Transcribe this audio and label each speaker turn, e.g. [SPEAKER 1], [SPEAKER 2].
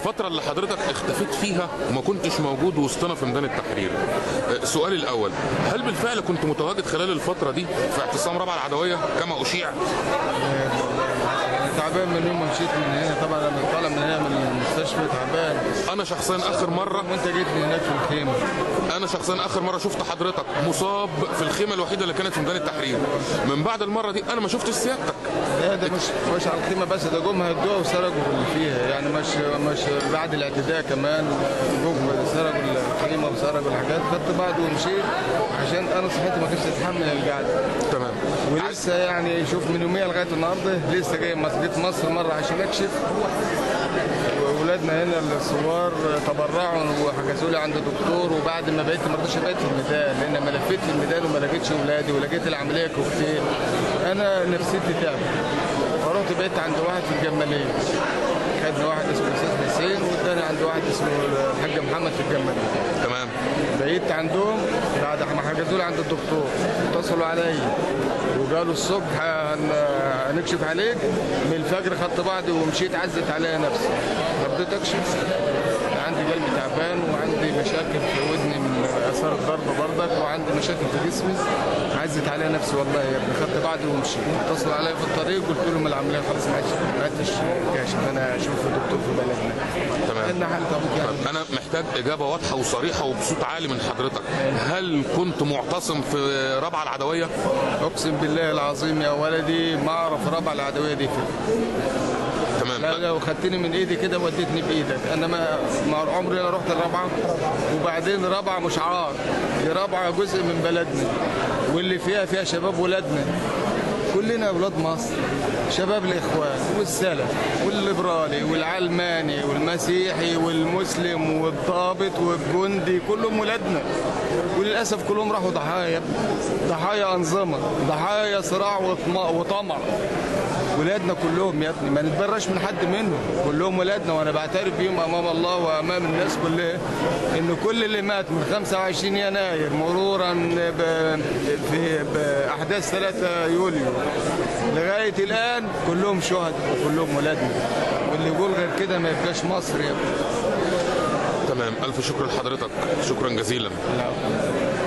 [SPEAKER 1] الفترة اللي حضرتك اختفيت فيها وما كنتش موجود وسطنا في ميدان التحرير آه، سؤالي الأول هل بالفعل كنت متواجد خلال الفترة دي في اعتصام رابعة العدوية كما أشيع؟
[SPEAKER 2] تعبان من يوم ما مشيت من هنا طبعا لما طالع من هنا من المستشفى تعبان
[SPEAKER 1] أنا شخصيا آخر مرة
[SPEAKER 2] وانت جيت من هناك في الخيمه
[SPEAKER 1] أنا شخصيا آخر مرة شفت حضرتك مصاب في الخيمة الوحيدة اللي كانت في ميدان التحرير من بعد المرة دي أنا ما شفتش سيادتك
[SPEAKER 2] لا ده مش مش على الخيمه بس ده جم هدوها وسرقوا اللي فيها يعني مش مش بعد الاعتداء كمان جم سرقوا الخيمه وسرقوا الحاجات خدت بعض ومشيت عشان انا صحتي ما كانتش تتحمل القعده
[SPEAKER 1] تمام
[SPEAKER 2] ولسه يعني شوف من يوميها لغايه النهارده لسه جاي مصر جيت مصر مره عشان اكشف واولادنا هنا الثوار تبرعوا وحجزوا لي عند دكتور وبعد ما بقيت ما رضيتش بقيت في الميدان لان لما لفيت في الميدان وما لقيتش اولادي ولقيت العمليه كوكتيل انا نفسيتي تعبت فرحت بقيت عند واحد في الجماليه خدنا واحد اسمه الاستاذ حسين والتاني عند واحد اسمه الحاج محمد في الجماليه
[SPEAKER 1] تمام
[SPEAKER 2] بقيت عندهم بعد ما حجزوا لي عند الدكتور اتصلوا عليا وقالوا الصبح هن- هنكشف عليك من الفجر خدت بعضي ومشيت عزت عليا نفسي رديت اكشف عندي قلبي تعبان وعندي مشاكل في ودني من اثار الضرب برضك وعندي مشاكل في جسمي عزت عليا نفسي والله يا ابني خدت بعضي ومشيت اتصلوا عليا في الطريق قلت لهم العمليه خلاص ما عادش ما عادش عشان انا اشوف دكتور في بلدنا
[SPEAKER 1] تمام.
[SPEAKER 2] ان حالة ابوك يعني
[SPEAKER 1] طب أنا محتاج إجابة واضحة وصريحة وبصوت عالي من حضرتك هل كنت معتصم في رابعة العدوية؟
[SPEAKER 2] اقسم بالله العظيم يا ولدي ما اعرف ربع العدويه دي فين لا
[SPEAKER 1] تمام
[SPEAKER 2] لا وخدتني من ايدي كده وديتني بايدك انا ما ما عمري لا رحت الرابعه وبعدين رابعه مش عار دي رابعه جزء من بلدنا واللي فيها فيها شباب ولادنا كلنا اولاد مصر شباب الاخوان والسلف والليبرالي والعلماني والمسيحي والمسلم والضابط والجندي كلهم ولادنا وللاسف كلهم راحوا ضحايا ضحايا انظمه ضحايا صراع وطمع- وطمع ولادنا كلهم يا ابني ما نتبرش من حد منهم كلهم ولادنا وانا بعترف بيهم امام الله وامام الناس كلها ان كل اللي مات من 25 يناير مرورا ب... في باحداث 3 يوليو لغايه الان كلهم شهداء وكلهم ولادنا واللي يقول غير كده ما يبقاش مصر يا ابني
[SPEAKER 1] تمام ألف شكر لحضرتك شكرا جزيلا
[SPEAKER 2] لا.